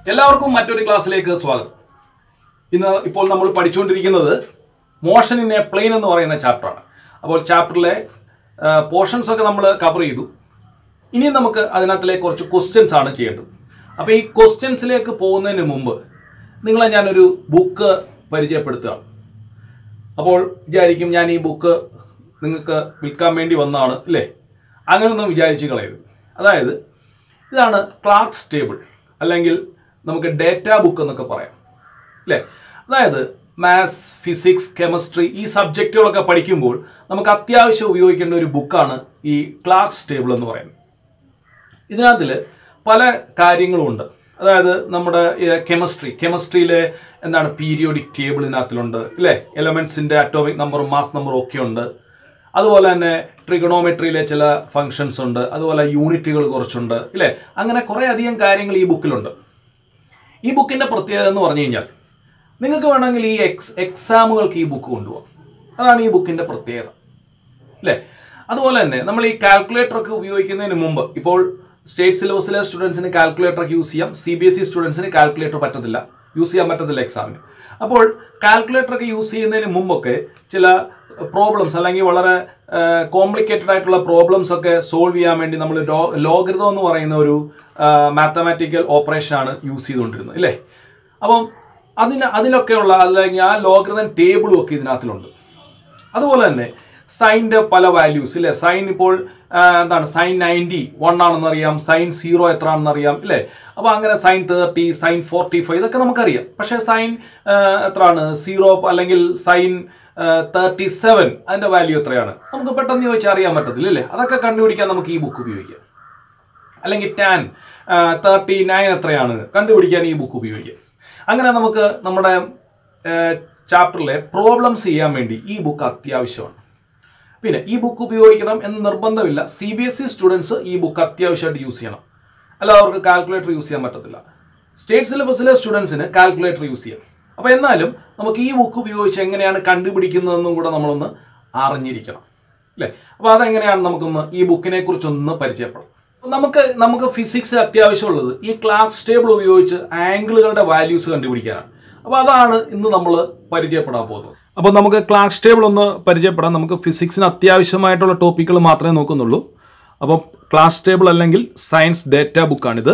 എല്ലാവർക്കും മറ്റൊരു ക്ലാസ്സിലേക്ക് സ്വാഗതം ഇന്ന് ഇപ്പോൾ നമ്മൾ പഠിച്ചുകൊണ്ടിരിക്കുന്നത് മോഷൻ ഇൻ എ പ്ലെയിൻ എന്ന് പറയുന്ന ചാപ്റ്ററാണ് അപ്പോൾ ചാപ്റ്ററിലെ പോർഷൻസ് ഒക്കെ നമ്മൾ കവർ ചെയ്തു ഇനി നമുക്ക് അതിനകത്തിലെ കുറച്ച് ക്വസ്റ്റ്യൻസ് ആണ് ചെയ്യേണ്ടത് അപ്പോൾ ഈ ക്വസ്റ്റ്യൻസിലേക്ക് പോകുന്നതിന് മുമ്പ് നിങ്ങളെ ഞാനൊരു ബുക്ക് പരിചയപ്പെടുത്തുകയാണ് അപ്പോൾ വിചാരിക്കും ഞാൻ ഈ ബുക്ക് നിങ്ങൾക്ക് വിൽക്കാൻ വേണ്ടി വന്നതാണ് ഇല്ലേ അങ്ങനെയൊന്നും വിചാരിച്ച് കളയരുത് അതായത് ഇതാണ് ക്ലാർക്സ് ടേബിൾ അല്ലെങ്കിൽ നമുക്ക് ഡേറ്റ ബുക്ക് എന്നൊക്കെ പറയാം അല്ലേ അതായത് മാത്സ് ഫിസിക്സ് കെമിസ്ട്രി ഈ സബ്ജക്റ്റുകളൊക്കെ പഠിക്കുമ്പോൾ നമുക്ക് അത്യാവശ്യം ഉപയോഗിക്കേണ്ട ഒരു ബുക്കാണ് ഈ ക്ലാർക്സ് ടേബിൾ എന്ന് പറയുന്നത് ഇതിനകത്തിൽ പല കാര്യങ്ങളുമുണ്ട് അതായത് നമ്മുടെ കെമിസ്ട്രി കെമിസ്ട്രിയിലെ എന്താണ് പീരിയോഡിക് ടേബിൾ ഇതിനകത്തിലുണ്ട് ഇല്ലേ എലമെന്റ്സിന്റെ അറ്റോമിക് നമ്പറും മാസ് നമ്പറും ഒക്കെ ഉണ്ട് അതുപോലെ തന്നെ ട്രിഗണോമെട്രിയിലെ ചില ഫങ്ഷൻസ് ഉണ്ട് അതുപോലെ യൂണിറ്റുകൾ കുറച്ചുണ്ട് ഇല്ലേ അങ്ങനെ കുറേ അധികം കാര്യങ്ങൾ ഈ ബുക്കിലുണ്ട് ഈ ബുക്കിന്റെ പ്രത്യേകത എന്ന് പറഞ്ഞു കഴിഞ്ഞാൽ നിങ്ങൾക്ക് വേണമെങ്കിൽ ഈ എക്സ് എക്സാമുകൾക്ക് ഈ ബുക്ക് കൊണ്ടുപോകാം അതാണ് ഈ ബുക്കിന്റെ പ്രത്യേകത അല്ലേ അതുപോലെ തന്നെ നമ്മൾ ഈ കാൽക്കുലേറ്റർ ഒക്കെ ഉപയോഗിക്കുന്നതിന് മുമ്പ് ഇപ്പോൾ സ്റ്റേറ്റ് സിലബസിലെ സ്റ്റുഡൻസിന് കാൽക്കുലേറ്റർ ഒക്കെ യൂസ് ചെയ്യാം സി ബി എസ് ഇ സ്റ്റുഡൻസിന് കാൽക്കുലേറ്റർ പറ്റത്തില്ല യൂസ് ചെയ്യാൻ പറ്റത്തില്ല എക്സാമിന് അപ്പോൾ കാൽക്കുലേറ്റർ ഒക്കെ യൂസ് ചെയ്യുന്നതിന് മുമ്പൊക്കെ ചില പ്രോബ്ലംസ് അല്ലെങ്കിൽ വളരെ കോംപ്ലിക്കേറ്റഡ് ആയിട്ടുള്ള പ്രോബ്ലംസ് ഒക്കെ സോൾവ് ചെയ്യാൻ വേണ്ടി നമ്മൾ ലോഗൃതം എന്ന് പറയുന്ന ഒരു മാത്തമാറ്റിക്കൽ ഓപ്പറേഷൻ ആണ് യൂസ് ചെയ്തുകൊണ്ടിരുന്നത് ഇല്ലേ അപ്പം അതിന് അതിലൊക്കെയുള്ള അല്ലെങ്കിൽ ആ ലോഗൃതം ടേബിളും ഒക്കെ ഇതിനകത്തിലുണ്ട് അതുപോലെ തന്നെ സൈൻ്റെ പല വാല്യൂസ് ഇല്ലേ സൈൻ ഇപ്പോൾ ആ, എന്താണ് സൈൻ നയൻറ്റി വൺ ആണെന്ന് അറിയാം സൈൻ സീറോ എത്ര ആണെന്ന് അറിയാം ഇല്ലേ അപ്പോൾ അങ്ങനെ sine thirty sine forty five ഇതൊക്കെ നമുക്കറിയാം പക്ഷേ സൈൻ എത്രയാണ് സീറോ അല്ലെങ്കിൽ സൈൻ തേർട്ടി സെവൻ അതിൻ്റെ വാല്യൂ എത്രയാണ് നമുക്ക് പെട്ടെന്ന് ചോദിച്ചാൽ അറിയാൻ പറ്റത്തില്ല അല്ലേ അതൊക്കെ കണ്ടുപിടിക്കാൻ നമുക്ക് ഈ ബുക്ക് ഉപയോഗിക്കാം അല്ലെങ്കിൽ ടാൻ തേർട്ടി നയൻ എത്രയാണ് കണ്ടുപിടിക്കാൻ ഈ ബുക്ക് ഉപയോഗിക്കാം അങ്ങനെ നമുക്ക് നമ്മുടെ ചാപ്റ്ററിലെ പ്രോബ്ലംസ് ചെയ്യാൻ വേണ്ടി ഈ ബുക്ക് അത്യാവശ്യമാണ് പിന്നെ ഈ ബുക്ക് ഉപയോഗിക്കണം എന്ന് നിർബന്ധമില്ല C B S E students ഈ ബുക്ക് അത്യാവശ്യമായിട്ട് യൂസ് ചെയ്യണം അല്ലാതെ അവർക്ക് കാൽക്കുലേറ്റർ യൂസ് ചെയ്യാൻ പറ്റത്തില്ല സ്റ്റേറ്റ് സിലബസിലെ സ്റ്റുഡൻസിന് കാൽക്കുലേറ്റർ യൂസ് ചെയ്യാം അപ്പോൾ എന്നാലും നമുക്ക് ഈ ബുക്ക് ഉപയോഗിച്ച് എങ്ങനെയാണ് കണ്ടുപിടിക്കുന്നതെന്നും കൂടെ നമ്മളൊന്ന് അറിഞ്ഞിരിക്കണം അല്ലേ അപ്പോൾ അതെങ്ങനെയാണ് നമുക്കൊന്ന് ഈ ബുക്കിനെ കുറിച്ചൊന്ന് പരിചയപ്പെടാം നമുക്ക് നമുക്ക് ഫിസിക്സ് അത്യാവശ്യമുള്ളത് ഈ ക്ലാസ് ടേബിൾ ഉപയോഗിച്ച് ആംഗിളുകളുടെ വാല്യൂസ് കണ്ടുപിടിക്കാനാണ് അപ്പോൾ അതാണ് ഇന്ന് നമ്മൾ പരിചയപ്പെടാൻ പോകുന്നത് അപ്പോൾ നമുക്ക് ക്ലാസ് ടേബിൾ ഒന്ന് പരിചയപ്പെടാം നമുക്ക് ഫിസിക്സിന് അത്യാവശ്യമായിട്ടുള്ള ടോപ്പിക്കുകൾ മാത്രമേ നോക്കുന്നുള്ളൂ അപ്പോൾ ക്ലാസ് ടേബിൾ അല്ലെങ്കിൽ സയൻസ് ഡേറ്റ ബുക്കാണിത്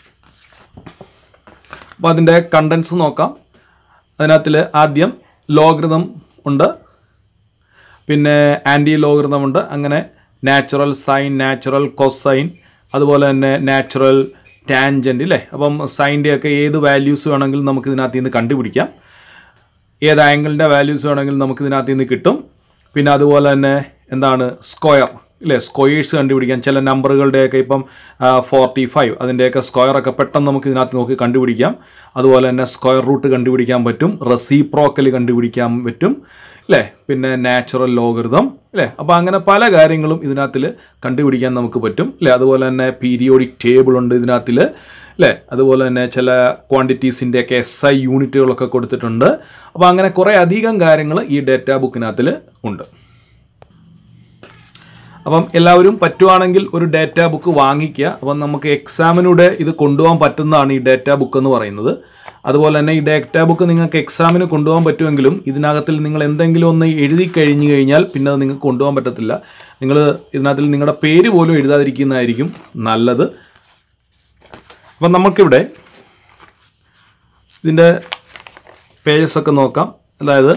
അപ്പോൾ അതിൻ്റെ കണ്ടൻസ് നോക്കാം അതിനകത്തിൽ ആദ്യം ലോഗൃതം ഉണ്ട് പിന്നെ ആൻറ്റി ലോഗൃതം ഉണ്ട് അങ്ങനെ നാച്ചുറൽ സൈൻ നാച്ചുറൽ കൊസൈൻ അതുപോലെ തന്നെ നാച്ചുറൽ ടാൻജൻറ്റ് ഇല്ലേ അപ്പം സൈൻ്റെ ഒക്കെ ഏത് വാല്യൂസ് വേണമെങ്കിലും നമുക്ക് ഇതിനകത്ത് നിന്ന് കണ്ടുപിടിക്കാം ഏത് ആംഗിളിൻ്റെ വാല്യൂസ് വേണമെങ്കിലും നമുക്ക് ഇതിനകത്ത് നിന്ന് കിട്ടും പിന്നെ അതുപോലെ തന്നെ എന്താണ് സ്ക്വയർ ഇല്ലേ സ്ക്വയേഴ്സ് കണ്ടുപിടിക്കാം ചില നമ്പറുകളുടെയൊക്കെ ഇപ്പം ഫോർട്ടി ഫൈവ് അതിൻ്റെയൊക്കെ സ്ക്വയറൊക്കെ പെട്ടെന്ന് നമുക്ക് ഇതിനകത്ത് നോക്കി കണ്ടുപിടിക്കാം അതുപോലെ തന്നെ സ്ക്വയർ റൂട്ട് കണ്ടുപിടിക്കാൻ പറ്റും റെസിപ്രോക്കൽ കണ്ടുപിടിക്കാൻ പറ്റും അല്ലേ പിന്നെ നാച്ചുറൽ ലോഗൃതം അല്ലേ അപ്പോൾ അങ്ങനെ പല കാര്യങ്ങളും ഇതിനകത്തിൽ കണ്ടുപിടിക്കാൻ നമുക്ക് പറ്റും അല്ലേ അതുപോലെ തന്നെ പീരിയോഡിക് ടേബിൾ ഉണ്ട് ഇതിനകത്തിൽ അല്ലേ അതുപോലെ തന്നെ ചില ക്വാണ്ടിറ്റീസിൻ്റെ ഒക്കെ എസ് ഐ യൂണിറ്റുകളൊക്കെ കൊടുത്തിട്ടുണ്ട് അപ്പോൾ അങ്ങനെ കുറേ അധികം കാര്യങ്ങൾ ഈ ഡേറ്റ ബുക്കിനകത്തിൽ ഉണ്ട് അപ്പം എല്ലാവരും പറ്റുവാണെങ്കിൽ ഒരു ഡേറ്റ ബുക്ക് വാങ്ങിക്കുക അപ്പം നമുക്ക് എക്സാമിനൂടെ ഇത് കൊണ്ടുപോകാൻ പറ്റുന്നതാണ് ഈ ഡേറ്റ ബുക്ക് എന്ന് പറയുന്നത് അതുപോലെ തന്നെ ഈ ഡേറ്റ ബുക്ക് നിങ്ങൾക്ക് എക്സാമിന് കൊണ്ടുപോകാൻ പറ്റുമെങ്കിലും ഇതിനകത്തിൽ നിങ്ങൾ എന്തെങ്കിലും ഒന്ന് എഴുതി കഴിഞ്ഞു കഴിഞ്ഞാൽ പിന്നെ അത് നിങ്ങൾക്ക് കൊണ്ടുപോകാൻ പറ്റത്തില്ല നിങ്ങൾ ഇതിനകത്തിൽ നിങ്ങളുടെ പേര് പോലും എഴുതാതിരിക്കുന്നതായിരിക്കും നല്ലത് അപ്പം നമുക്കിവിടെ ഇതിൻ്റെ പേജസ് ഒക്കെ നോക്കാം അതായത്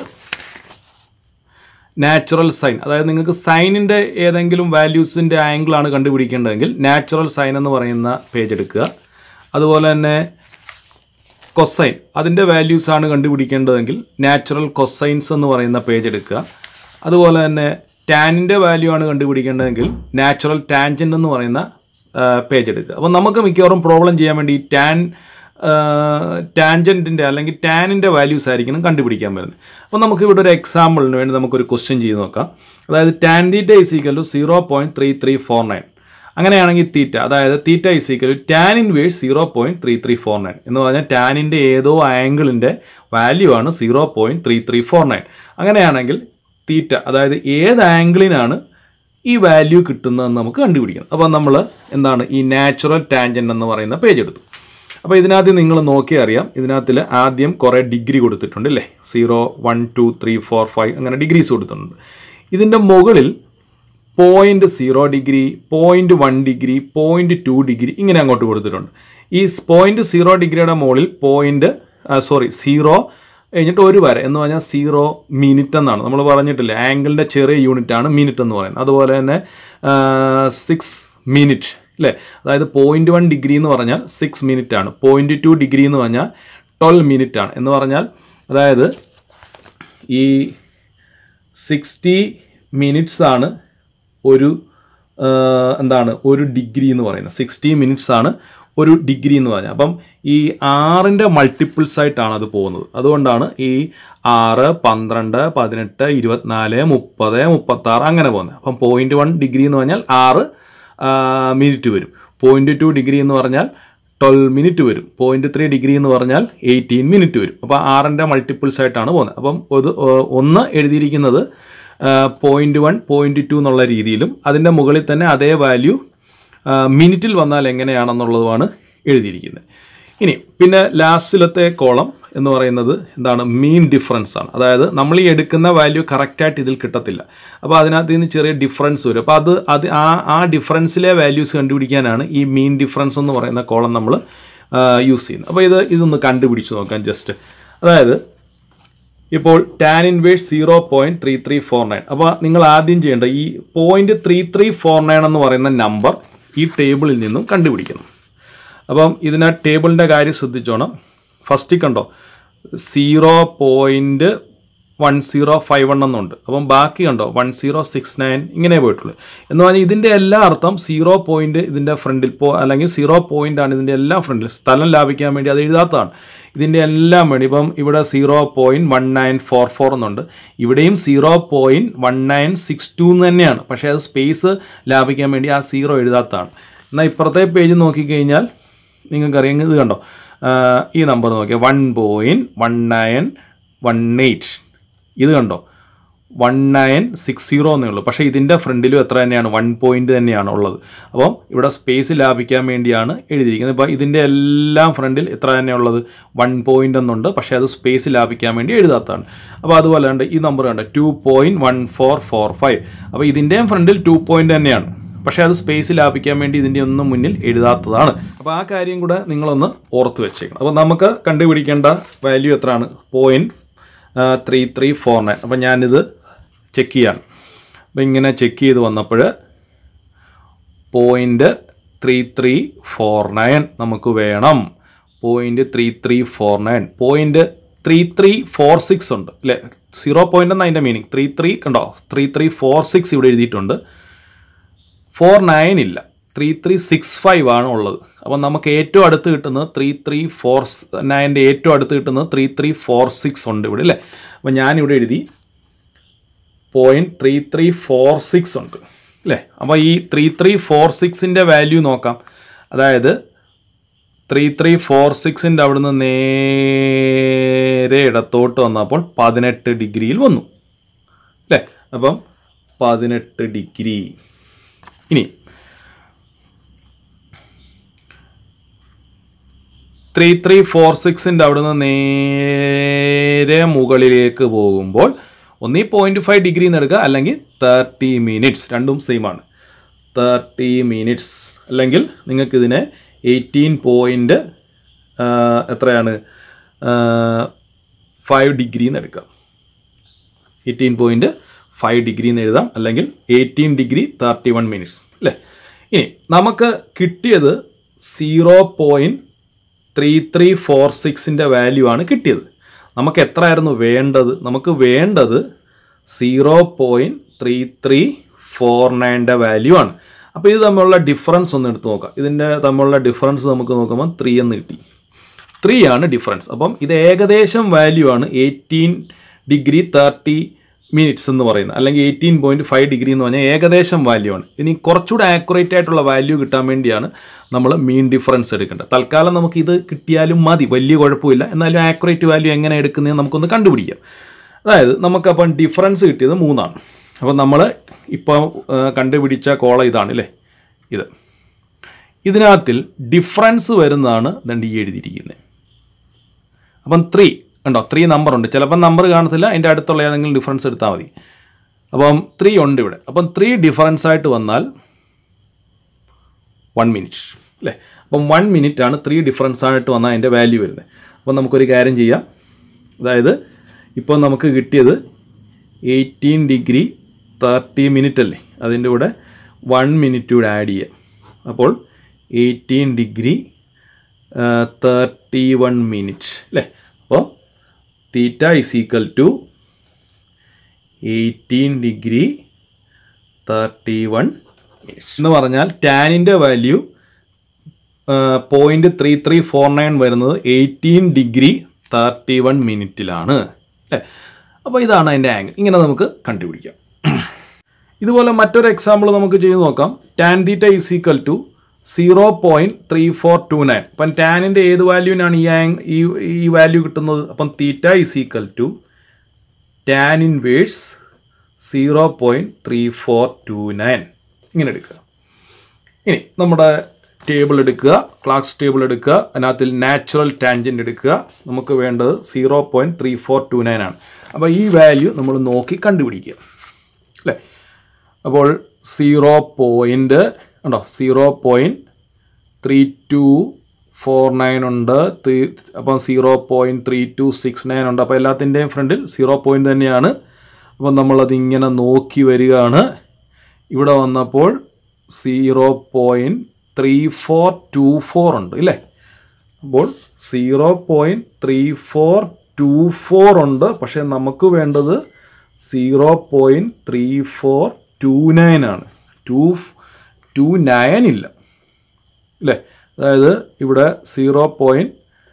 നാച്ചുറൽ സൈൻ അതായത് നിങ്ങൾക്ക് സൈനിൻ്റെ ഏതെങ്കിലും വാല്യൂസിൻ്റെ ആംഗിളാണ് കണ്ടുപിടിക്കേണ്ടതെങ്കിൽ നാച്ചുറൽ സൈൻ എന്ന് പറയുന്ന പേജ് എടുക്കുക അതുപോലെ തന്നെ കൊസൈൻ അതിൻ്റെ വാല്യൂസ് ആണ് കണ്ടുപിടിക്കേണ്ടതെങ്കിൽ നാച്ചുറൽ കൊസൈൻസ് എന്ന് പറയുന്ന പേജ് എടുക്കുക അതുപോലെ തന്നെ ടാനിൻ്റെ വാല്യൂ ആണ് കണ്ടുപിടിക്കേണ്ടതെങ്കിൽ നാച്ചുറൽ ടാൻജൻ്റ് എന്ന് പറയുന്ന പേജ് എടുക്കുക അപ്പോൾ നമുക്ക് മിക്കവാറും പ്രോബ്ലം ചെയ്യാൻ വേണ്ടി ടാൻ ടാൻജൻറ്റിൻ്റെ അല്ലെങ്കിൽ ടാനിൻ്റെ വാല്യൂസ് ആയിരിക്കണം കണ്ടുപിടിക്കാൻ വരുന്നത് അപ്പോൾ നമുക്ക് ഇവിടെ ഒരു എക്സാമ്പിളിന് വേണ്ടി നമുക്കൊരു ക്വസ്റ്റ്യൻ ചെയ്ത് നോക്കാം അതായത് tan theta is equal to zero point three three four nine അങ്ങനെയാണെങ്കിൽ തീറ്റ അതായത് theta is equal to tan inverse zero point three three four nine എന്ന് പറഞ്ഞാൽ ടാനിൻ്റെ ഏതോ ആംഗിളിൻ്റെ വാല്യൂ ആണ് zero point three three four nine അങ്ങനെയാണെങ്കിൽ theta അതായത് ഏത് ആംഗിളിനാണ് ഈ വാല്യൂ കിട്ടുന്നതെന്ന് നമുക്ക് കണ്ടുപിടിക്കണം അപ്പോൾ നമ്മൾ എന്താണ് ഈ നാച്ചുറൽ ടാൻജൻറ്റ് എന്ന് പറയുന്ന പേജ് എടുത്തു അപ്പോൾ ഇതിനകത്ത് നിങ്ങൾ നോക്കിയാൽ അറിയാം ഇതിനകത്തിൽ ആദ്യം കുറേ ഡിഗ്രി കൊടുത്തിട്ടുണ്ട് അല്ലേ zero one two three four five അങ്ങനെ ഡിഗ്രീസ് കൊടുത്തിട്ടുണ്ട് ഇതിൻ്റെ മുകളിൽ point zero degree point one degree point two degree ഇങ്ങനെ അങ്ങോട്ട് കൊടുത്തിട്ടുണ്ട് ഈ പോയിൻറ്റ് സീറോ ഡിഗ്രിയുടെ മുകളിൽ പോയിൻറ്റ് സോറി സീറോ കഴിഞ്ഞിട്ട് ഒരു വര എന്ന് പറഞ്ഞാൽ സീറോ മിനിറ്റ് എന്നാണ് നമ്മൾ പറഞ്ഞിട്ടില്ലേ ആംഗിളിൻ്റെ ചെറിയ യൂണിറ്റ് ആണ് മിനിറ്റ് എന്ന് പറയുന്നത് അതുപോലെ തന്നെ സിക്സ് മിനിറ്റ് അല്ലേ അതായത് പോയിൻറ്റ് വൺ ഡിഗ്രി എന്ന് പറഞ്ഞാൽ സിക്സ് മിനിറ്റ് ആണ് പോയിൻറ്റ് ടു ഡിഗ്രി എന്ന് പറഞ്ഞാൽ ട്വൽവ് മിനിറ്റ് ആണ് എന്ന് പറഞ്ഞാൽ അതായത് ഈ സിക്സ്റ്റി മിനിറ്റ്സ് ആണ് ഒരു ആ, എന്താണ് ഒരു ഡിഗ്രി എന്ന് പറയുന്നത് സിക്സ്റ്റി മിനിറ്റ്സ് ആണ് ഒരു ഡിഗ്രി എന്ന് പറഞ്ഞാൽ അപ്പം ഈ ആറിൻ്റെ മൾട്ടിപ്പിൾസ് ആയിട്ടാണ് അത് പോകുന്നത് അതുകൊണ്ടാണ് ഈ ആറ് പന്ത്രണ്ട് പതിനെട്ട് ഇരുപത്തിനാല് മുപ്പത് മുപ്പത്താറ് അങ്ങനെ പോകുന്നത് അപ്പം പോയിൻറ്റ് വൺ ഡിഗ്രി എന്ന് പറഞ്ഞാൽ ആറ് മിനിറ്റ് വരും പോയിൻറ്റ് ടു ഡിഗ്രി എന്ന് പറഞ്ഞാൽ ട്വൽവ് മിനിറ്റ് വരും പോയിൻറ്റ് ത്രീ ഡിഗ്രി എന്ന് പറഞ്ഞാൽ എയ്റ്റീൻ മിനിറ്റ് വരും അപ്പോൾ ആറിൻ്റെ മൾട്ടിപ്പിൾസ് ആയിട്ടാണ് പോകുന്നത് അപ്പം ഒരു ഒന്ന് എഴുതിയിരിക്കുന്നത് പോയിൻറ്റ് വൺ പോയിൻറ്റ് ടു എന്നുള്ള രീതിയിലും അതിൻ്റെ മുകളിൽ തന്നെ അതേ വാല്യൂ മിനിറ്റിൽ വന്നാൽ എങ്ങനെയാണെന്നുള്ളതുമാണ് എഴുതിയിരിക്കുന്നത് ഇനി പിന്നെ ലാസ്റ്റിലത്തെ കോളം എന്ന് പറയുന്നത് എന്താണ് മീൻ ഡിഫറൻസ് ആണ് അതായത് നമ്മൾ ഈ എടുക്കുന്ന വാല്യൂ കറക്റ്റായിട്ട് ഇതിൽ കിട്ടത്തില്ല അപ്പോൾ അതിനകത്ത് നിന്ന് ചെറിയ ഡിഫറൻസ് വരും അപ്പോൾ അത് അത് ആ ആ ഡിഫറൻസിലെ വാല്യൂസ് കണ്ടുപിടിക്കാനാണ് ഈ മീൻ ഡിഫറൻസ് എന്ന് പറയുന്ന കോളം നമ്മൾ യൂസ് ചെയ്യുന്നത് അപ്പോൾ ഇത് ഇതൊന്ന് കണ്ടുപിടിച്ച് നോക്കാം ജസ്റ്റ് അതായത് ഇപ്പോൾ tan inverse zero point three three four nine അപ്പോൾ നിങ്ങൾ ആദ്യം ചെയ്യേണ്ട ഈ point three three four nine എന്ന് പറയുന്ന നമ്പർ ഈ ടേബിളിൽ നിന്നും കണ്ടുപിടിക്കണം അപ്പം ഇതിന് ടേബിളിൻ്റെ കാര്യം ശ്രദ്ധിച്ചോണം ഫസ്റ്റ് കണ്ടോ zero point one zero five one എന്നുണ്ട് അപ്പം ബാക്കി കണ്ടോ വൺ സീറോ സിക്സ് നയൻ ഇങ്ങനെ പോയിട്ടുള്ളൂ എന്ന് പറഞ്ഞാൽ ഇതിൻ്റെ എല്ലാ അർത്ഥം സീറോ പോയിൻറ്റ് ഇതിൻ്റെ ഫ്രണ്ടിൽ പോ അല്ലെങ്കിൽ സീറോ പോയിൻ്റ് ആണ് ഇതിൻ്റെ എല്ലാ ഫ്രണ്ടിൽ സ്ഥലം ലാഭിക്കാൻ വേണ്ടി അത് എഴുതാത്തതാണ് ഇതിൻ്റെ എല്ലാം വേണ്ടി ഇപ്പം ഇവിടെ zero point one nine four four എന്നുണ്ട് ഇവിടെയും zero point one nine six two എന്ന് തന്നെയാണ് പക്ഷേ അത് സ്പേസ് ലാഭിക്കാൻ വേണ്ടി ആ സീറോ എഴുതാത്തതാണ് എന്നാൽ ഇപ്പുറത്തെ പേജ് നോക്കിക്കഴിഞ്ഞാൽ നിങ്ങൾക്കറിയാം ഇത് കണ്ടോ ആ, ഈ നമ്പർ നോക്കിയാൽ one point one nine one eight ഇത് കണ്ടോ വൺ നയൻ സിക്സ് സീറോ എന്നേ ഉള്ളൂ പക്ഷേ ഇതിൻ്റെ ഫ്രണ്ടിലും എത്ര തന്നെയാണ് വൺ പോയിന്റ് തന്നെയാണ് ഉള്ളത് അപ്പം ഇവിടെ സ്പേസ് ലാഭിക്കാൻ വേണ്ടിയാണ് എഴുതിയിരിക്കുന്നത് ഇപ്പോൾ ഇതിൻ്റെ എല്ലാം ഫ്രണ്ടിൽ എത്ര തന്നെയുള്ളത് വൺ പോയിന്റ് എന്നുണ്ട് പക്ഷേ അത് സ്പേസ് ലാഭിക്കാൻ വേണ്ടി എഴുതാത്തതാണ് അപ്പോൾ അതുപോലെ ഉണ്ട് ഈ നമ്പർ കണ്ട് two point one four four five അപ്പോൾ ഇതിൻ്റെയും ഫ്രണ്ടിൽ ടു പോയിന്റ് തന്നെയാണ് പക്ഷേ അത് സ്പേസ് ലാഭിക്കാൻ വേണ്ടി ഇതിൻ്റെ ഒന്നും മുന്നിൽ എഴുതാത്തതാണ് അപ്പോൾ ആ കാര്യം കൂടെ നിങ്ങളൊന്ന് ഓർത്ത് വെച്ചേക്കണം അപ്പോൾ നമുക്ക് കണ്ടുപിടിക്കേണ്ട വാല്യൂ എത്രയാണ് point three three four nine അപ്പോൾ ഞാനിത് ചെക്ക് ചെയ്യാണ് അപ്പോൾ ഇങ്ങനെ ചെക്ക് ചെയ്ത് വന്നപ്പോൾ point three three four nine നമുക്ക് വേണം point three three four nine point three three four six ഉണ്ട് അല്ലേ സീറോ പോയിൻ്റ് എന്ന അതിൻ്റെ മീനിങ് ത്രീ ത്രീ കണ്ടോ ത്രീ ത്രീ ഫോർ സിക്സ് ഇവിടെ എഴുതിയിട്ടുണ്ട് ഫോർ നയൻ ഇല്ല ത്രീ ത്രീ സിക്സ് ഫൈവ് ആണ് ഉള്ളത് അപ്പം നമുക്ക് ഏറ്റവും അടുത്ത് കിട്ടുന്നത് ത്രീ ത്രീ ഫോർ നയൻ്റെ ഏറ്റവും അടുത്ത് കിട്ടുന്നത് ത്രീ ത്രീ ഫോർ സിക്സ് ഉണ്ട് ഇവിടെ അല്ലേ അപ്പം ഞാനിവിടെ എഴുതി point three three four six ഉണ്ട് അല്ലേ അപ്പോൾ ഈ ത്രീ ത്രീ ഫോർ സിക്സിൻ്റെ വാല്യൂ നോക്കാം അതായത് ത്രീ ത്രീ ഫോർ സിക്സിൻ്റെ അവിടുന്ന് നേരെ ഇടത്തോട്ട് വന്നപ്പോൾ പതിനെട്ട് ഡിഗ്രിയിൽ വന്നു അല്ലേ അപ്പം പതിനെട്ട് ഡിഗ്രി ഇനി ത്രീ ത്രീ ഫോർ സിക്സിൻ്റെ അവിടുന്ന് നേരെ മുകളിലേക്ക് പോകുമ്പോൾ ഒന്നീ പോയിൻറ്റ് ഫൈവ് ഡിഗ്രി എന്ന് എടുക്കുക അല്ലെങ്കിൽ തേർട്ടി മിനിറ്റ്സ് രണ്ടും സെയിം ആണ് തേർട്ടി മിനിറ്റ്സ് അല്ലെങ്കിൽ നിങ്ങൾക്കിതിനെ എയ്റ്റീൻ പോയിൻറ്റ് എത്രയാണ് ഫൈവ് ഡിഗ്രി എന്ന് എടുക്കാം എയ്റ്റീൻ പോയിൻറ്റ് ഫൈവ് ഡിഗ്രി എന്ന് എഴുതാം അല്ലെങ്കിൽ eighteen degree thirty one minutes അല്ലേ ഇനി നമുക്ക് കിട്ടിയത് zero point three three four സിക്സിൻ്റെ വാല്യൂ ആണ് കിട്ടിയത് നമുക്ക് എത്രയായിരുന്നു വേണ്ടത് നമുക്ക് വേണ്ടത് zero point three three four നയൻ്റെ വാല്യൂ ആണ് അപ്പോൾ ഇത് തമ്മിലുള്ള ഡിഫറൻസ് ഒന്ന് എടുത്ത് നോക്കാം ഇതിൻ്റെ തമ്മിലുള്ള ഡിഫറൻസ് നമുക്ക് നോക്കുമ്പോൾ ത്രീ എന്ന് കിട്ടി ത്രീ ആണ് ഡിഫറൻസ് അപ്പം ഇത് ഏകദേശം വാല്യൂ ആണ് എയ്റ്റീൻ ഡിഗ്രി തേർട്ടി മിനിറ്റ്സ് എന്ന് പറയുന്നത് അല്ലെങ്കിൽ എയ്റ്റീൻ പോയിൻറ്റ് ഫൈവ് ഡിഗ്രി എന്ന് പറഞ്ഞാൽ ഏകദേശം വാല്യൂ ആണ് ഇനി കുറച്ചുകൂടെ ആക്യുറേറ്റ് ആയിട്ടുള്ള വാല്യൂ കിട്ടാൻ വേണ്ടിയാണ് നമ്മൾ മീൻ ഡിഫറൻസ് എടുക്കേണ്ടത് തൽക്കാലം നമുക്ക് ഇത് കിട്ടിയാലും മതി വലിയ കുഴപ്പമില്ല എന്നാലും ആക്യുറേറ്റ് വാല്യൂ എങ്ങനെ എടുക്കുന്നതെന്ന് നമുക്കൊന്ന് കണ്ടുപിടിക്കാം അതായത് നമുക്കപ്പം ഡിഫറൻസ് കിട്ടിയത് മൂന്നാണ് അപ്പോൾ നമ്മൾ ഇപ്പോൾ കണ്ടുപിടിച്ച കോള ഇതാണ് അല്ലേ ഇത് ഇതിനകത്തിൽ ഡിഫറൻസ് വരുന്നതാണ് ദണ്ട് ഈ എഴുതിയിരിക്കുന്നത് അപ്പം ത്രീ ഉണ്ടോ ത്രീ നമ്പർ ഉണ്ട് ചിലപ്പം നമ്പർ കാണത്തില്ല അതിൻ്റെ അടുത്തുള്ള ഏതെങ്കിലും ഡിഫറൻസ് എടുത്താൽ മതി അപ്പം ത്രീ ഉണ്ട് ഇവിടെ അപ്പം ത്രീ ഡിഫറൻസ് ആയിട്ട് വന്നാൽ വൺ മിനിറ്റ് അല്ലേ അപ്പം വൺ മിനിറ്റ് ആണ് ത്രീ ഡിഫറൻസ് ആയിട്ട് വന്നാൽ അതിൻ്റെ വാല്യൂ വരുന്നത് അപ്പം നമുക്കൊരു കാര്യം ചെയ്യാം അതായത് ഇപ്പോൾ നമുക്ക് കിട്ടിയത് എയ്റ്റീൻ ഡിഗ്രി തേർട്ടി മിനിറ്റ് അല്ലേ അതിൻ്റെ കൂടെ വൺ മിനിറ്റ് കൂടെ ആഡ് ചെയ്യാം അപ്പോൾ eighteen degree thirty one minute അല്ലേ അപ്പോൾ theta is equal to eighteen degree thirty one minute എന്ന് പറഞ്ഞാൽ ടാനിൻ്റെ value point three three four nine വരുന്നത് എയ്റ്റീൻ ഡിഗ്രി തേർട്ടി വൺ മിനിറ്റിലാണ് അല്ലേ അപ്പോൾ ഇതാണ് അതിൻ്റെ ആംഗിൾ ഇങ്ങനെ നമുക്ക് കണ്ടുപിടിക്കാം ഇതുപോലെ മറ്റൊരു എക്സാമ്പിൾ നമുക്ക് ചെയ്ത് നോക്കാം tan theta is equal to zero point three four two nine അപ്പം ടാനിൻ്റെ ഏത് വാല്യൂവിനാണ് ഈ ആംഗ് ഈ ഈ വാല്യൂ കിട്ടുന്നത് അപ്പം theta is equal to tan inverse zero point three four two nine ഇങ്ങനെ എടുക്കുക ഇനി നമ്മുടെ ടേബിൾ എടുക്കുക ക്ലാസ് ടേബിൾ എടുക്കുക അതിനകത്തിൽ നാച്ചുറൽ ടാൻജൻറ്റ് എടുക്കുക നമുക്ക് വേണ്ടത് zero point three four two nine ആണ് അപ്പോൾ ഈ വാല്യൂ നമ്മൾ നോക്കി കണ്ടുപിടിക്കുക അല്ലേ അപ്പോൾ സീറോ പോയിൻറ്റ് ഉണ്ടോ zero point three two four nine ഉണ്ട് ത്രീ- അപ്പം zero point three two six nine ഉണ്ട് അപ്പോൾ എല്ലാത്തിൻ്റെയും ഫ്രണ്ടിൽ സീറോ പോയിൻറ്റ് തന്നെയാണ് അപ്പം നമ്മളത് ഇങ്ങനെ നോക്കി വരികയാണ് ഇവിടെ വന്നപ്പോൾ zero point three four two four ഉണ്ട് ഇല്ലേ അപ്പോൾ zero point three four two four ഉണ്ട് പക്ഷേ നമുക്ക് വേണ്ടത് zero point three four two nine ആണ് ടു ടു നയൻ ഇല്ല അല്ലേ അതായത് ഇവിടെ zero point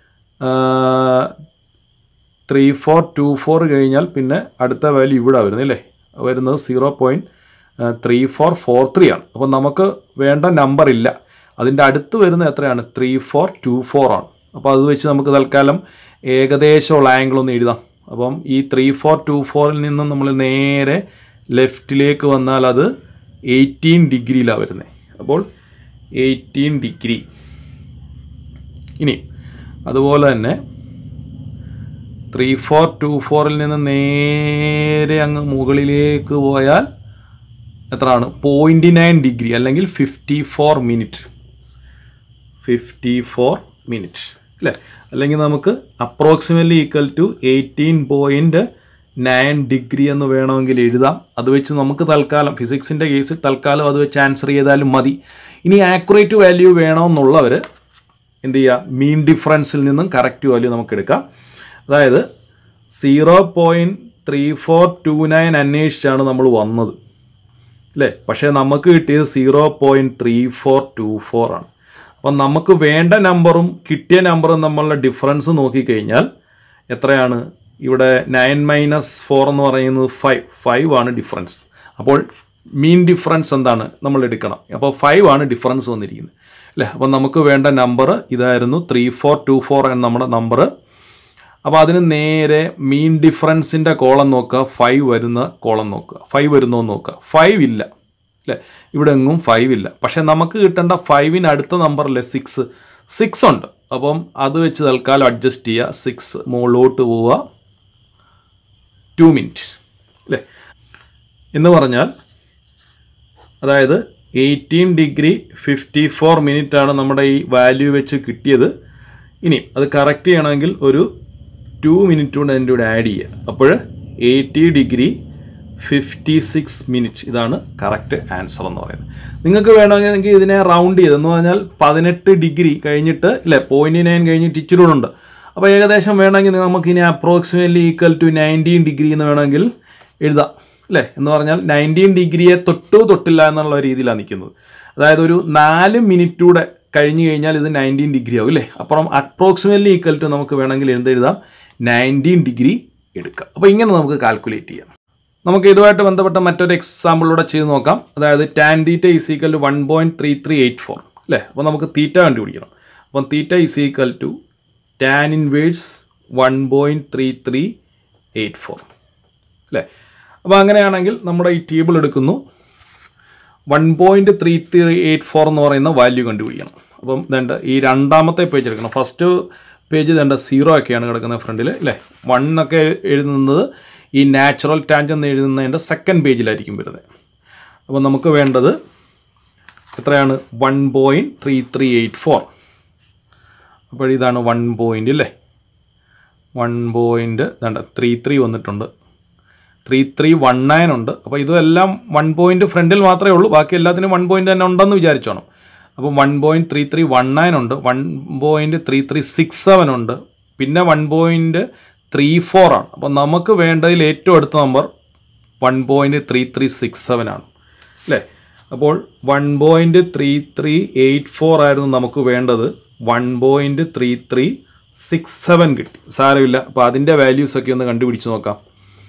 three four two four കഴിഞ്ഞാൽ പിന്നെ അടുത്ത വാല്യൂ ഇവിടെ വരുന്നത് അല്ലേ വരുന്നത് zero point three four four three ആണ് അപ്പോൾ നമുക്ക് വേണ്ട നമ്പർ ഇല്ല അതിൻ്റെ അടുത്ത് വരുന്ന എത്രയാണ് ത്രീ ഫോർ ടു ഫോർ ആണ് അപ്പോൾ അത് വെച്ച് നമുക്ക് തൽക്കാലം ഏകദേശമുള്ള ആംഗിൾ ഒന്ന് എഴുതാം അപ്പം ഈ ത്രീ ഫോർ ടു ഫോറിൽ നിന്നും നമ്മൾ നേരെ ലെഫ്റ്റിലേക്ക് വന്നാൽ അത് എയ്റ്റീൻ ഡിഗ്രിയിലാണ് വരുന്നത് അപ്പോൾ എയ്റ്റീൻ ഡിഗ്രി ഇനി അതുപോലെ തന്നെ ത്രീ ഫോർ ടു ഫോറിൽ നിന്ന് നേരെ അങ്ങ് മുകളിലേക്ക് പോയാൽ എത്രയാണ് പോയിൻറ്റ് നയൻ ഡിഗ്രി അല്ലെങ്കിൽ fifty four minute fifty four minute അല്ലേ അല്ലെങ്കിൽ നമുക്ക് approximately equal to eighteen point nine degree എന്ന് വേണമെങ്കിൽ എഴുതാം അത് വെച്ച് നമുക്ക് തൽക്കാലം ഫിസിക്സിൻ്റെ കേസിൽ തൽക്കാലം അത് വെച്ച് ആൻസർ ചെയ്താലും മതി ഇനി ആക്യുറേറ്റ് വാല്യൂ വേണമെന്നുള്ളവർ എന്ത് ചെയ്യുക മീൻ ഡിഫറൻസിൽ നിന്നും കറക്റ്റ് വാല്യൂ നമുക്ക് എടുക്കാം അതായത് zero point three four two nine അന്വേഷിച്ചാണ് നമ്മൾ വന്നത് അല്ലേ പക്ഷേ നമുക്ക് കിട്ടിയത് zero point three four two four ആണ് അപ്പം നമുക്ക് വേണ്ട നമ്പറും കിട്ടിയ നമ്പറും തമ്മിലുള്ള ഡിഫറൻസ് നോക്കിക്കഴിഞ്ഞാൽ എത്രയാണ് ഇവിടെ നയൻ മൈനസ് ഫോർ എന്ന് പറയുന്നത് ഫൈവ് ഫൈവ് ആണ് ഡിഫറൻസ് അപ്പോൾ മീൻ ഡിഫറൻസ് എന്താണ് നമ്മൾ എടുക്കണം അപ്പോൾ ഫൈവ് ആണ് ഡിഫറൻസ് വന്നിരിക്കുന്നത് അല്ലേ അപ്പോൾ നമുക്ക് വേണ്ട നമ്പർ ഇതായിരുന്നു ത്രീ ഫോർ ടു ഫോർ എന്ന നമ്മുടെ നമ്പർ അപ്പോൾ അതിന് നേരെ മീൻ ഡിഫറൻസിൻ്റെ കോളം നോക്കുക ഫൈവ് വരുന്ന കോളം നോക്കുക ഫൈവ് വരുന്നോ എന്ന് നോക്കുക ഫൈവ് ഇല്ല അല്ലേ ഇവിടെ എങ്ങും ഫൈവ് ഇല്ല പക്ഷേ നമുക്ക് കിട്ടേണ്ട ഫൈവിന് അടുത്ത നമ്പറല്ലേ സിക്സ് സിക്സ് ഉണ്ട് അപ്പം അത് വെച്ച് തൽക്കാലം അഡ്ജസ്റ്റ് ചെയ്യുക സിക്സ് മുകളിലോട്ട് പോവുക ടു മിനിറ്റ് അല്ലേ എന്ന് പറഞ്ഞാൽ അതായത് eighteen degree fifty four minute ആണ് നമ്മുടെ ഈ വാല്യൂ വെച്ച് കിട്ടിയത് ഇനി അത് കറക്റ്റ് ചെയ്യണമെങ്കിൽ ഒരു ടു മിനിറ്റ് കൊണ്ട് അതിൻ്റെ കൂടെ ആഡ് ചെയ്യുക അപ്പോൾ eighty degree fifty six minute ഇതാണ് കറക്റ്റ് ആൻസർ എന്ന് പറയുന്നത് നിങ്ങൾക്ക് വേണമെങ്കിൽ ഇതിനെ റൗണ്ട് ചെയ്ത് എന്ന് പറഞ്ഞാൽ പതിനെട്ട് ഡിഗ്രി കഴിഞ്ഞിട്ട് ഇല്ലേ പോയിൻറ്റ് നയൻ കഴിഞ്ഞിട്ട് ഇച്ചിരി കൂടെ ഉണ്ട് അപ്പോൾ ഏകദേശം വേണമെങ്കിൽ നമുക്ക് ഇനി approximately equal to nineteen degree എന്ന് വേണമെങ്കിൽ എഴുതാം അല്ലേ എന്ന് പറഞ്ഞാൽ നയൻറ്റീൻ ഡിഗ്രിയെ തൊട്ടു തൊട്ടില്ല എന്നുള്ള രീതിയിലാണ് നിൽക്കുന്നത് അതായത് ഒരു നാല് മിനിറ്റൂടെ കഴിഞ്ഞ് കഴിഞ്ഞാൽ ഇത് നയൻറ്റീൻ ഡിഗ്രി ആവും അല്ലേ അപ്പുറം അപ്രോക്സിമേറ്റ്ലി ഈക്വൽ ടു നമുക്ക് വേണമെങ്കിൽ എന്തെഴുതാം നയൻറ്റീൻ ഡിഗ്രി എടുക്കാം അപ്പോൾ ഇങ്ങനെ നമുക്ക് കാൽക്കുലേറ്റ് ചെയ്യാം നമുക്ക് ഇതുമായിട്ട് ബന്ധപ്പെട്ട മറ്റൊരു എക്സാമ്പിളൂടെ ചെയ്ത് നോക്കാം അതായത് tan theta is equal to one point three three eight four അല്ലേ അപ്പോൾ നമുക്ക് തീറ്റ കണ്ടുപിടിക്കണം അപ്പം theta is equal to tan inverse one point three three eight four അല്ലേ അപ്പോൾ അങ്ങനെയാണെങ്കിൽ നമ്മുടെ ഈ ടേബിൾ എടുക്കുന്നു one point three three eight four എന്ന് പറയുന്ന വാല്യൂ കണ്ടുപിടിക്കണം അപ്പം ഇതുണ്ട് ഈ രണ്ടാമത്തെ പേജ് എടുക്കണം ഫസ്റ്റ് പേജ് ഇതുണ്ട് സീറോ ഒക്കെയാണ് കിടക്കുന്നത് ഫ്രണ്ടിൽ അല്ലേ വൺ ഒക്കെ എഴുതുന്നത് ഈ നാച്ചുറൽ ടാഞ്ച് എന്ന് എഴുതുന്നതിൻ്റെ സെക്കൻഡ് പേജിലായിരിക്കും വരുന്നത് അപ്പോൾ നമുക്ക് വേണ്ടത് എത്രയാണ് one point three three eight four അപ്പോൾ ഇതാണ് വൺ പോയിൻ്റ് അല്ലേ വൺ പോയിൻറ്റ് വേണ്ട ത്രീ ത്രീ വന്നിട്ടുണ്ട് ത്രീ ത്രീ വൺ നയൻ ഉണ്ട് അപ്പോൾ ഇതെല്ലാം വൺ പോയിൻറ്റ് ഫ്രണ്ടിൽ മാത്രമേ ഉള്ളൂ ബാക്കി എല്ലാത്തിനും വൺ പോയിൻറ്റ് തന്നെ ഉണ്ടെന്ന് വിചാരിച്ചോണം അപ്പോൾ one point three three one nine ഉണ്ട് one point three three six seven ഉണ്ട് പിന്നെ വൺ പോയിൻറ്റ് ത്രീ ഫോർ ആണ് അപ്പോൾ നമുക്ക് വേണ്ടതിൽ ഏറ്റവും അടുത്ത number one point three three six seven ആണ് അല്ലേ അപ്പോൾ one point three three eight four ആയിരുന്നു നമുക്ക് വേണ്ടത് one point three three six seven കിട്ടി സാരമില്ല അപ്പോൾ അതിൻ്റെ വാല്യൂസൊക്കെ ഒന്ന് കണ്ടുപിടിച്ച് നോക്കാം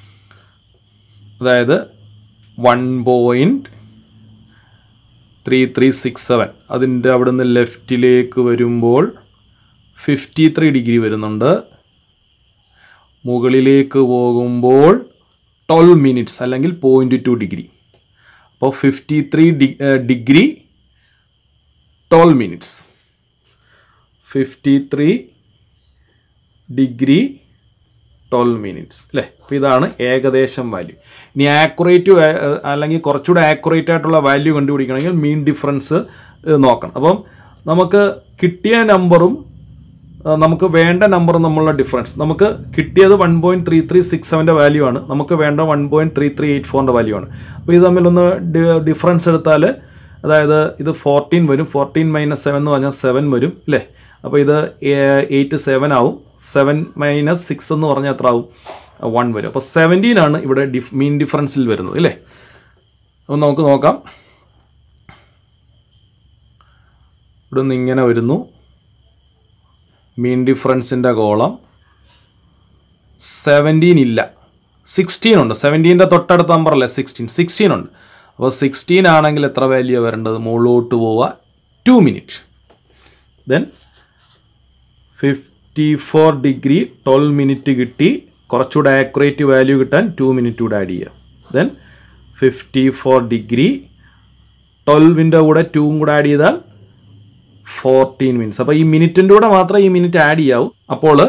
അതായത് one point three three six seven അതിൻ്റെ അവിടെ നിന്ന് ലെഫ്റ്റിലേക്ക് വരുമ്പോൾ ഫിഫ്റ്റി ത്രീ ഡിഗ്രി വരുന്നുണ്ട് മുകളിലേക്ക് പോകുമ്പോൾ ട്വൽവ് മിനിറ്റ്സ് അല്ലെങ്കിൽ പോയിൻറ്റ് ടു ഡിഗ്രി അപ്പോൾ fifty three degree twelve minutes fifty three degree twelve minutes അല്ലേ അപ്പോൾ ഇതാണ് ഏകദേശം വാല്യൂ ഇനി ആക്യുറേറ്റ് അല്ലെങ്കിൽ കുറച്ചുകൂടെ ആക്യുറേറ്റ് ആയിട്ടുള്ള വാല്യൂ കണ്ടുപിടിക്കണമെങ്കിൽ മീൻ ഡിഫറൻസ് നോക്കണം അപ്പം നമുക്ക് കിട്ടിയ നമ്പറും നമുക്ക് വേണ്ട നമ്പറും തമ്മിലുള്ള ഡിഫറൻസ് നമുക്ക് കിട്ടിയത് one point three three six സെവൻ്റെ വാല്യൂ ആണ് നമുക്ക് വേണ്ട one point three three eight ഫോറിൻ്റെ വാല്യൂ ആണ് അപ്പോൾ ഇത് തമ്മിലൊന്ന് ഡിഫറൻസ് എടുത്താൽ അതായത് ഇത് ഫോർട്ടീൻ വരും ഫോർട്ടീൻ മൈനസ് സെവൻ എന്ന് പറഞ്ഞാൽ സെവൻ വരും അല്ലേ അപ്പോൾ ഇത് എയ്റ്റ് സെവൻ ആവും സെവൻ മൈനസ് സിക്സ് എന്ന് പറഞ്ഞാൽ എത്ര ആവും വൺ വരും അപ്പോൾ സെവൻറ്റീൻ ആണ് ഇവിടെ ഡിഫ് മീൻ ഡിഫറൻസിൽ വരുന്നത് അല്ലേ അപ്പോൾ നമുക്ക് നോക്കാം ഇവിടെ നിന്ന് ഇങ്ങനെ വരുന്നു മീൻ ഡിഫറൻസിൻ്റെ കോളം സെവൻറ്റീൻ ഇല്ല സിക്സ്റ്റീൻ ഉണ്ട് സെവൻറ്റീൻ്റെ തൊട്ടടുത്ത നമ്പർ അല്ലേ സിക്സ്റ്റീൻ സിക്സ്റ്റീൻ ഉണ്ട് അപ്പോൾ സിക്സ്റ്റീൻ ആണെങ്കിൽ എത്ര വാല്യൂ വരേണ്ടത് മുകളിലോട്ട് പോവുക two minute then fifty four degree twelve minute കിട്ടി കുറച്ചുകൂടെ ആക്യുറേറ്റ് വാല്യൂ കിട്ടാൻ ടു മിനിറ്റ് കൂടെ ആഡ് ചെയ്യുക ദെൻ ഫിഫ്റ്റി ഫോർ ഡിഗ്രി ട്വൽവിൻ്റെ കൂടെ ടൂവും കൂടെ ആഡ് ചെയ്താൽ ഫോർട്ടീൻ മിനിറ്റ്സ് അപ്പോൾ ഈ മിനിറ്റിൻ്റെ കൂടെ മാത്രമേ ഈ മിനിറ്റ് ആഡ് ചെയ്യാവൂ അപ്പോൾ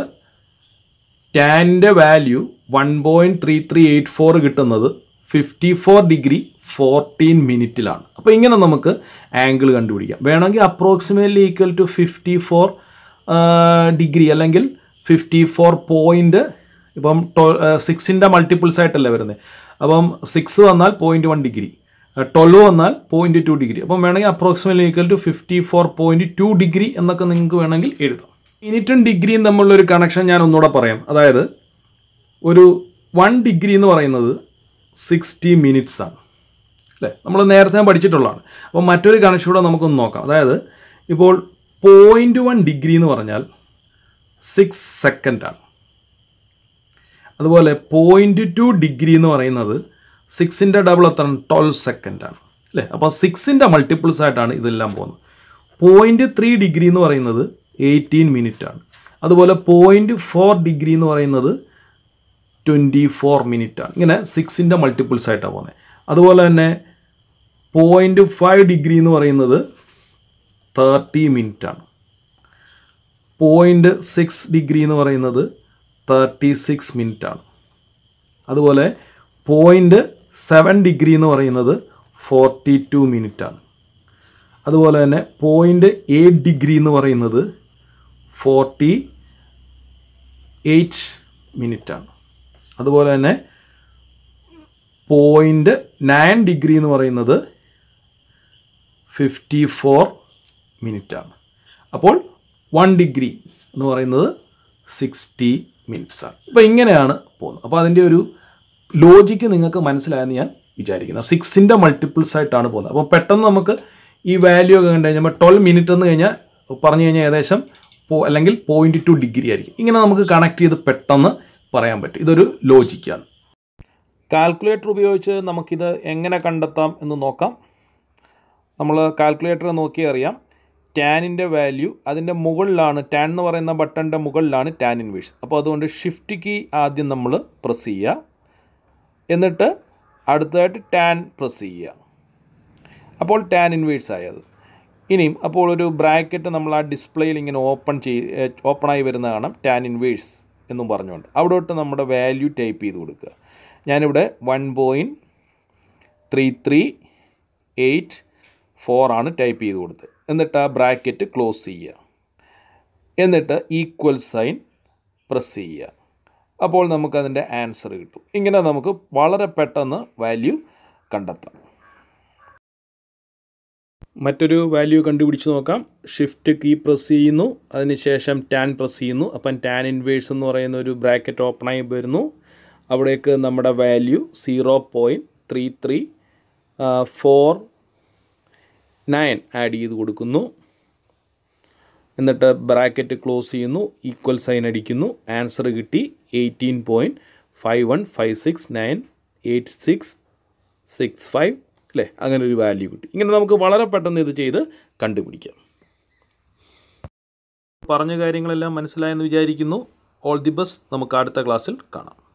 ടാൻ്റെ value one point three three eight four കിട്ടുന്നത് ഫിഫ്റ്റി ഫോർ ഡിഗ്രി ഫോർട്ടീൻ മിനിറ്റിലാണ് അപ്പോൾ ഇങ്ങനെ നമുക്ക് ആംഗിൾ കണ്ടുപിടിക്കാം വേണമെങ്കിൽ approximately equal to fifty four degree അല്ലെങ്കിൽ ഫിഫ്റ്റി ഫോർ പോയിൻറ്റ് ഇപ്പം സിക്സിൻ്റെ മൾട്ടിപ്പിൾസ് ആയിട്ടല്ലേ വരുന്നത് അപ്പം സിക്സ് വന്നാൽ പോയിൻറ്റ് വൺ ഡിഗ്രി ട്വൽവ് വന്നാൽ പോയിൻറ്റ് ടു ഡിഗ്രി അപ്പം വേണമെങ്കിൽ approximately equal to fifty four point two degree എന്നൊക്കെ നിങ്ങൾക്ക് വേണമെങ്കിൽ എഴുതാം മിനിറ്റും ഡിഗ്രിയും തമ്മിലുള്ള ഒരു കണക്ഷൻ ഞാൻ ഒന്നുകൂടെ പറയാം അതായത് ഒരു വൺ ഡിഗ്രി എന്ന് പറയുന്നത് സിക്സ്റ്റി മിനിറ്റ്സ് ആണ് അല്ലേ നമ്മൾ നേരത്തെ പഠിച്ചിട്ടുള്ളതാണ് അപ്പോൾ മറ്റൊരു കണക്ഷൻ കൂടെ നമുക്കൊന്ന് നോക്കാം അതായത് ഇപ്പോൾ പോയിൻറ്റ് വൺ ഡിഗ്രി എന്ന് പറഞ്ഞാൽ സിക്സ് സെക്കൻഡാണ് അതുപോലെ പോയിൻറ്റ് ടു ഡിഗ്രി എന്ന് പറയുന്നത് സിക്സിൻ്റെ ഡബിൾ എത്ര ട്വൽവ് സെക്കൻഡാണ് അല്ലേ അപ്പോൾ സിക്സിൻ്റെ മൾട്ടിപ്പിൾസ് ആയിട്ടാണ് ഇതെല്ലാം പോകുന്നത് പോയിൻറ്റ് ത്രീ ഡിഗ്രി എന്ന് പറയുന്നത് എയ്റ്റീൻ മിനിറ്റ് ആണ് അതുപോലെ പോയിൻറ്റ് ഫോർ ഡിഗ്രി എന്ന് പറയുന്നത് ട്വൻറ്റി ഫോർ മിനിറ്റ് ആണ് ഇങ്ങനെ സിക്സിൻ്റെ മൾട്ടിപ്പിൾസ് ആയിട്ടാണ് പോകുന്നത് അതുപോലെ തന്നെ പോയിൻറ്റ് ഫൈവ് ഡിഗ്രി എന്ന് പറയുന്നത് തേർട്ടി മിനിറ്റ് ആണ് പോയിൻറ്റ് സിക്സ് ഡിഗ്രി എന്ന് പറയുന്നത് തേർട്ടി സിക്സ് മിനിറ്റ് ആണ് അതുപോലെ പോയിൻറ്റ് സെവൻ ഡിഗ്രി എന്ന് പറയുന്നത് ഫോർട്ടി ടു മിനിറ്റ് ആണ് അതുപോലെ തന്നെ പോയിൻറ്റ് എയ്റ്റ് ഡിഗ്രി എന്ന് പറയുന്നത് ഫോർട്ടി എയ്റ്റ് മിനിറ്റ് ആണ് അതുപോലെ തന്നെ പോയിൻറ്റ് നയൻ ഡിഗ്രി എന്ന് പറയുന്നത് ഫിഫ്റ്റി ഫോർ മിനിറ്റ് ആണ് അപ്പോൾ വൺ ഡിഗ്രി എന്ന് പറയുന്നത് സിക്സ്റ്റി മിനിറ്റ്സ് ആണ് അപ്പോൾ ഇങ്ങനെയാണ് പോകുന്നത് അപ്പോൾ അതിൻ്റെ ഒരു ലോജിക്ക് നിങ്ങൾക്ക് മനസ്സിലായെന്ന് ഞാൻ വിചാരിക്കുന്നത് സിക്സിൻ്റെ മൾട്ടിപ്പിൾസ് ആയിട്ടാണ് പോകുന്നത് അപ്പോൾ പെട്ടെന്ന് നമുക്ക് ഈ വാല്യൂ ഒക്കെ കണ്ടു കഴിഞ്ഞാൽ ട്വൽവ് മിനിറ്റ് എന്ന് കഴിഞ്ഞാൽ പറഞ്ഞു കഴിഞ്ഞാൽ ഏകദേശം പോ അല്ലെങ്കിൽ പോയിൻറ്റ് ടു ഡിഗ്രി ആയിരിക്കും ഇങ്ങനെ നമുക്ക് കണക്ട് ചെയ്ത് പെട്ടെന്ന് പറയാൻ പറ്റും ഇതൊരു ലോജിക്കാണ് കാൽക്കുലേറ്റർ ഉപയോഗിച്ച് നമുക്കിത് എങ്ങനെ കണ്ടെത്താം എന്ന് നോക്കാം നമ്മൾ കാൽക്കുലേറ്റർ നോക്കി അറിയാം ടാനിൻ്റെ വാല്യൂ അതിൻ്റെ മുകളിലാണ് ടാൻ എന്ന് പറയുന്ന ബട്ടൻ്റെ മുകളിലാണ് ടാൻ ഇൻവേഴ്സ് അപ്പോൾ അതുകൊണ്ട് ഷിഫ്റ്റ് കീ ആദ്യം നമ്മൾ പ്രസ് ചെയ്യുക എന്നിട്ട് അടുത്തതായിട്ട് ടാൻ പ്രസ് ചെയ്യുക അപ്പോൾ ടാൻ ഇൻവേഴ്സ് ആയത് ഇനിയും അപ്പോൾ ഒരു ബ്രാക്കറ്റ് നമ്മൾ ആ ഡിസ്പ്ലേയിൽ ഇങ്ങനെ ഓപ്പൺ ചെയ് ഓപ്പണായി വരുന്ന കാണാം ടാൻ ഇൻവേഴ്സ് എന്നും പറഞ്ഞുകൊണ്ട് അവിടോട്ട് നമ്മുടെ വാല്യൂ ടൈപ്പ് ചെയ്ത് കൊടുക്കുക ഞാനിവിടെ one point three three eight four ആണ് ടൈപ്പ് ചെയ്ത് കൊടുത്തത് എന്നിട്ട് ആ ബ്രാക്കറ്റ് ക്ലോസ് ചെയ്യുക എന്നിട്ട് ഈക്വൽ സൈൻ പ്രസ് ചെയ്യുക അപ്പോൾ നമുക്കതിൻ്റെ ആൻസർ കിട്ടും ഇങ്ങനെ നമുക്ക് വളരെ പെട്ടെന്ന് വാല്യൂ കണ്ടെത്താം മറ്റൊരു വാല്യൂ കണ്ടുപിടിച്ച് നോക്കാം ഷിഫ്റ്റ് കീ പ്രസ് ചെയ്യുന്നു അതിനുശേഷം ടാൻ പ്രസ് ചെയ്യുന്നു അപ്പം ടാൻ ഇൻവേഴ്സ് എന്ന് പറയുന്ന ഒരു ബ്രാക്കറ്റ് ഓപ്പണായി വരുന്നു അവിടേക്ക് നമ്മുടെ value zero point three three four nine add ചെയ്ത് കൊടുക്കുന്നു എന്നിട്ട് ബ്രാക്കറ്റ് ക്ലോസ് ചെയ്യുന്നു ഈക്വൽ സൈൻ അടിക്കുന്നു ആൻസർ കിട്ടി eighteen point five one five six nine eight six six five അല്ലേ അങ്ങനെ ഒരു വാല്യൂ കിട്ടി ഇങ്ങനെ നമുക്ക് വളരെ പെട്ടെന്ന് ഇത് ചെയ്ത് കണ്ടുപിടിക്കാം പറഞ്ഞ കാര്യങ്ങളെല്ലാം മനസ്സിലായെന്ന് വിചാരിക്കുന്നു ഓൾ ദി ബെസ്റ്റ് നമുക്ക് അടുത്ത ക്ലാസ്സിൽ കാണാം